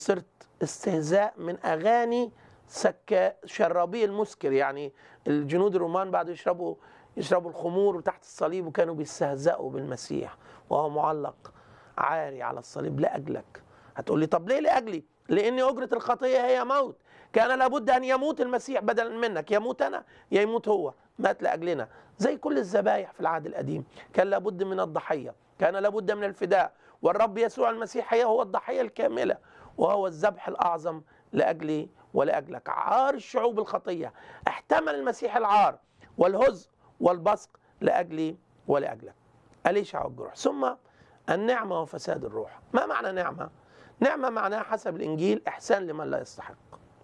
صرت استهزاء من اغاني سكا شرابي المسكر يعني الجنود الرومان بعد يشربوا يشربوا الخمور تحت الصليب وكانوا بيستهزئوا بالمسيح وهو معلق عاري على الصليب لاجلك هتقول لي طب ليه لاجلي لان اجره الخطيه هي موت كان لابد ان يموت المسيح بدلا منك يموت انا يا يموت هو مات لاجلنا زي كل الذبايح في العهد القديم كان لابد من الضحيه كان لابد من الفداء والرب يسوع المسيح هي هو الضحيه الكامله وهو الذبح الاعظم لاجلي ولاجلك عار الشعوب الخطيه احتمل المسيح العار والهزء والبصق لاجلي ولاجلك اليشع والجروح ثم النعمه وفساد الروح ما معنى نعمه نعمه معناها حسب الانجيل احسان لمن لا يستحق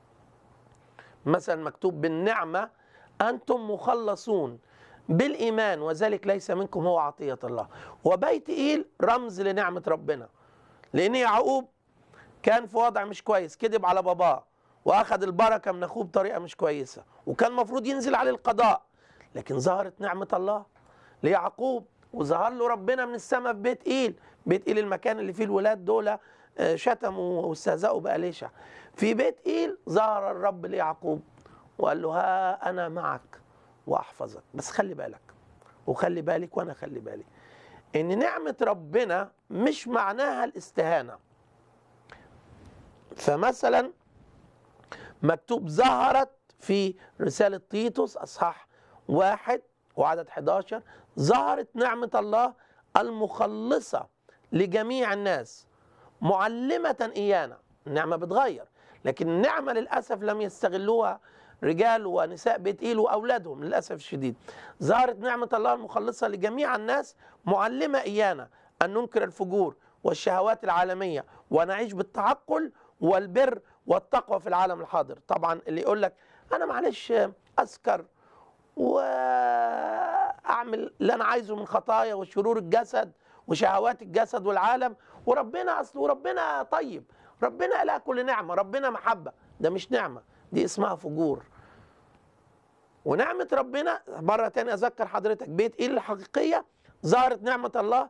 مثلا مكتوب بالنعمه انتم مخلصون بالايمان وذلك ليس منكم هو عطيه الله وبيت ايل رمز لنعمه ربنا لان يعقوب كان في وضع مش كويس كذب على باباه واخذ البركه من اخوه بطريقه مش كويسه وكان المفروض ينزل عليه القضاء لكن ظهرت نعمه الله ليعقوب وظهر له ربنا من السماء في بيت ايل بيت ايل المكان اللي فيه الولاد دول شتموا واستهزأوا بأليشع في بيت ايل ظهر الرب ليعقوب وقال له ها انا معك واحفظك بس خلي بالك وخلي بالك وانا خلي بالي ان نعمه ربنا مش معناها الاستهانه فمثلا مكتوب ظهرت في رسالة تيتوس أصحاح واحد وعدد 11 ظهرت نعمة الله المخلصة لجميع الناس معلمة إيانا النعمة بتغير لكن النعمة للأسف لم يستغلوها رجال ونساء بيت إيل وأولادهم للأسف الشديد ظهرت نعمة الله المخلصة لجميع الناس معلمة إيانا أن ننكر الفجور والشهوات العالمية ونعيش بالتعقل والبر والتقوى في العالم الحاضر طبعا اللي يقول لك انا معلش اسكر واعمل اللي انا عايزه من خطايا وشرور الجسد وشهوات الجسد والعالم وربنا اصل وربنا طيب ربنا لا كل نعمه ربنا محبه ده مش نعمه دي اسمها فجور ونعمه ربنا مره تانية اذكر حضرتك بيت ايه الحقيقيه ظهرت نعمه الله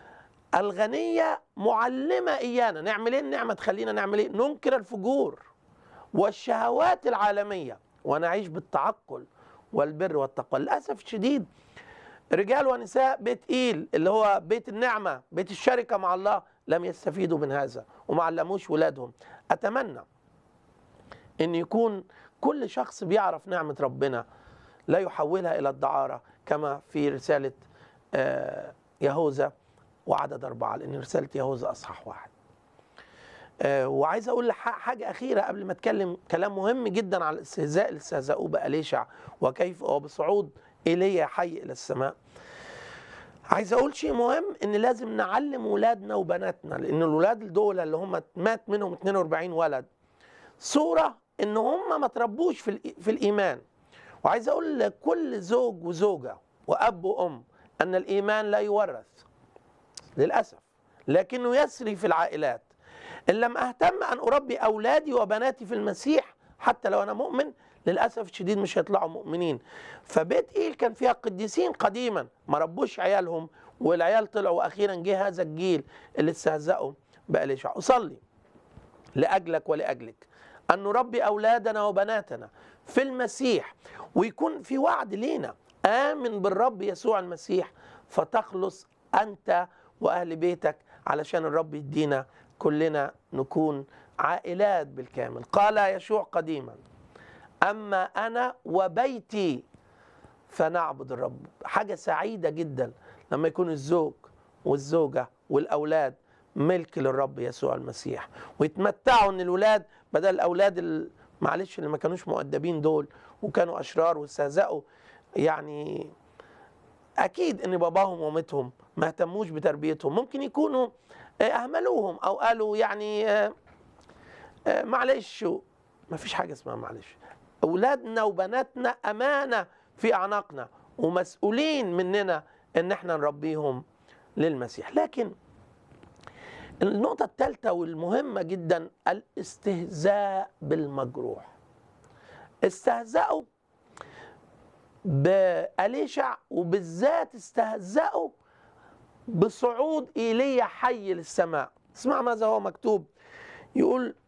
الغنية معلمة إيانا نعمل إيه النعمة تخلينا نعمل إيه ننكر الفجور والشهوات العالمية ونعيش بالتعقل والبر والتقوى للأسف الشديد رجال ونساء بيت إيل اللي هو بيت النعمة بيت الشركة مع الله لم يستفيدوا من هذا وما علموش ولادهم أتمنى أن يكون كل شخص بيعرف نعمة ربنا لا يحولها إلى الدعارة كما في رسالة يهوذا وعدد أربعة لأن رسالة يهوذا أصحاح واحد آه وعايز أقول حاجة أخيرة قبل ما أتكلم كلام مهم جدا على الاستهزاء اللي استهزأوه بأليشع وكيف وبصعود إيليا حي إلى السماء عايز أقول شيء مهم إن لازم نعلم ولادنا وبناتنا لأن الولاد دول اللي هم مات منهم 42 ولد صورة إن هم ما تربوش في, في الإيمان وعايز أقول لكل زوج وزوجة وأب وأم أن الإيمان لا يورث للأسف لكنه يسري في العائلات إن لم أهتم أن أربي أولادي وبناتي في المسيح حتى لو أنا مؤمن للأسف الشديد مش هيطلعوا مؤمنين فبيت إيل كان فيها قديسين قديما ما ربوش عيالهم والعيال طلعوا وأخيرا جه هذا الجيل اللي استهزأوا بأليشع أصلي لأجلك ولأجلك أن نربي أولادنا وبناتنا في المسيح ويكون في وعد لينا آمن بالرب يسوع المسيح فتخلص أنت واهل بيتك علشان الرب يدينا كلنا نكون عائلات بالكامل قال يشوع قديما اما انا وبيتي فنعبد الرب حاجه سعيده جدا لما يكون الزوج والزوجه والاولاد ملك للرب يسوع المسيح ويتمتعوا ان الاولاد بدل الاولاد معلش اللي ما كانوش مؤدبين دول وكانوا اشرار واستهزأوا يعني اكيد ان باباهم ومامتهم ما اهتموش بتربيتهم ممكن يكونوا اهملوهم او قالوا يعني معلش ما فيش حاجه اسمها معلش اولادنا وبناتنا امانه في اعناقنا ومسؤولين مننا ان احنا نربيهم للمسيح لكن النقطة الثالثة والمهمة جدا الاستهزاء بالمجروح استهزأوا بأليشع وبالذات استهزأوا بصعود ايليا حي للسماء اسمع ماذا هو مكتوب يقول